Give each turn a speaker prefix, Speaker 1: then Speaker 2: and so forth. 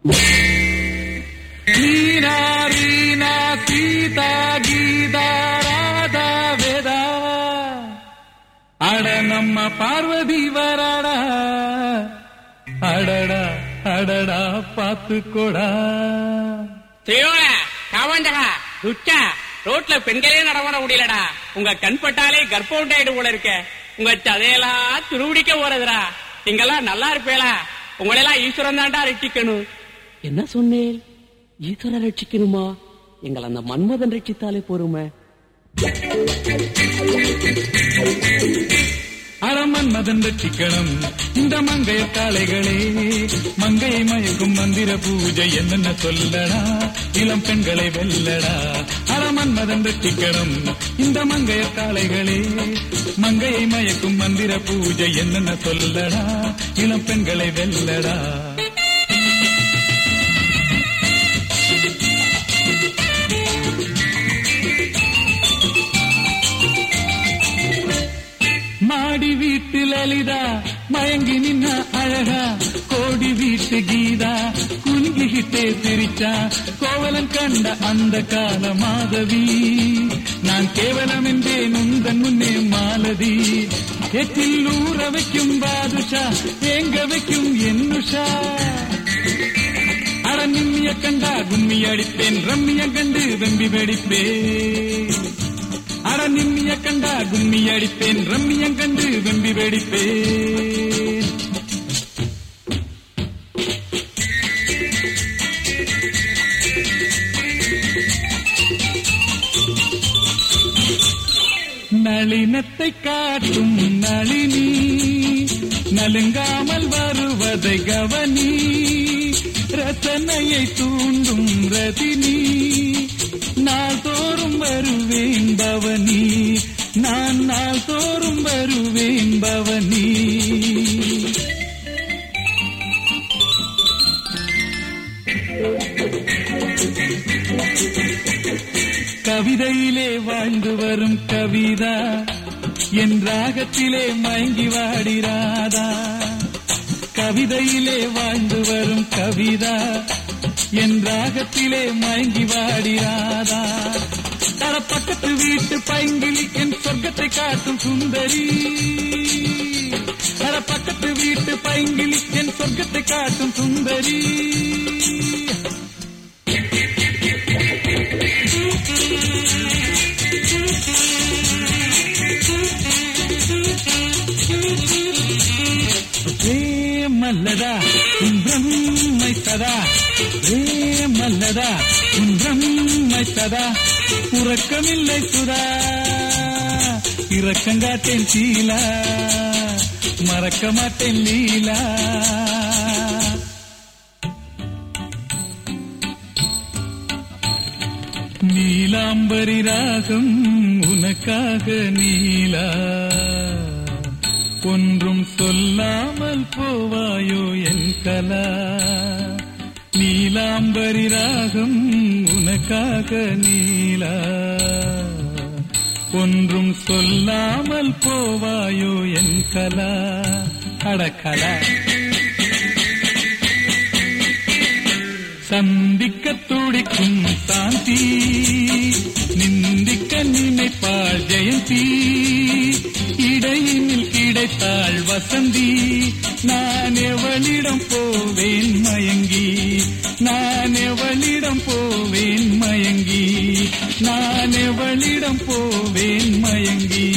Speaker 1: ரீனா ரீனா சீதா கீதா ராதா வேதா அட நம்ம பார்வதி வராடா அடடா அடடா பாத்துக்கோடா
Speaker 2: தியோல கவண்டகா துச்சா ரோட்ல பெண்களே நடமாட முடியலடா உங்க கண் பட்டாலே கர்ப்பம் உண்டாயிடு போல இருக்க உங்க சதையெல்லாம் துருவிடிக்க போறதுடா நீங்கெல்லாம் நல்லா இருப்பேளா உங்களெல்லாம் ஈஸ்வரன் தான்டா ரட்சிக்கணும் என்ன சொன்னேன் ஈஸ்வரன் ரட்சிக்கணுமா எங்களை அந்த மன்மதன் ரட்சித்தாலே போருமே
Speaker 1: அறமன்மதன் ரட்சிக்கணும் இந்த மங்கைய காளைகளே மங்கையை மயக்கும் மந்திர பூஜை என்னென்ன சொல்லடா இளம் பெண்களை வெல்லடா அறமன்மதன் ரட்சிக்கணும் இந்த மங்கைய காளைகளே மங்கையை மயக்கும் மந்திர பூஜை என்னென்ன சொல்லடா இளம் பெண்களை வெல்லடா மாடி வீட்டு லலிதா மயங்கி நின்ன அழகா கோடி வீட்டு கீதா குலுங்கிக்கிட்டே சிரிச்சா கோவலன் கண்ட அந்த கால மாதவி நான் கேவலம் என்றேன் உந்தன் முன்னே மாலதி எட்டில் ஊற வைக்கும் பாதுஷா ஏங்க வைக்கும் என்னுஷா அட நிம்மிய கண்டா கும்மி அடிப்பேன் ரம்மிய கண்டு வெம்பி வெடிப்பேன் அட நிம்மிய கண்டா கும்மி அடிப்பேன் ரம்மியம் கண்டு வெம்பி வெடிப்பேன் நளினத்தை காட்டும் நளினி நலுங்காமல் வருவதை கவனி ரசனையை தூண்டும் ரதினி நாள்தோறும் வருவேன் பவனி நான் நாள்தோறும் வருவேன் பவனி கவிதையிலே வாழ்ந்து வரும் கவிதா என் ராகத்திலே மயங்கி வாடிராதா கவிதையிலே வாழ்ந்து வரும் கவிதா என் ராகத்திலே மயங்கி வாடிராதா தர பக்கத்து வீட்டு பைங்கிலி என் சொர்க்கத்தை காட்டும் சுந்தரி தர பக்கத்து வீட்டு பைங்கிலி என் சொர்க்கத்தை காட்டும் சுந்தரி ரே மல்லதா உன் பிரம்மை சதா ரே மல்லதா உன் பிரம்மை சதா உறக்கமில்லை சுதா இறக்கங்காட்டேன் சீலா மறக்க மாட்டேன் லீலா நீலாம்பரி ராகம் உனக்காக நீலா ஒன்றும் சொல்லாமல் போவாயோ என் கலா நீலாம்பரி ராகம் உனக்காக நீலா ஒன்றும் சொல்லாமல் போவாயோ என் கலா அடக்கலா சந்திக்க துடிக்கும் சாந்தி நிந்திக்க நினைப்பாள் ஜெயந்தி இடையினில் கிடைத்தாள் வசந்தி நான் எவளிடம் போவேன் மயங்கி நான் எவளிடம் போவேன் மயங்கி நான் எவளிடம் போவேன் மயங்கி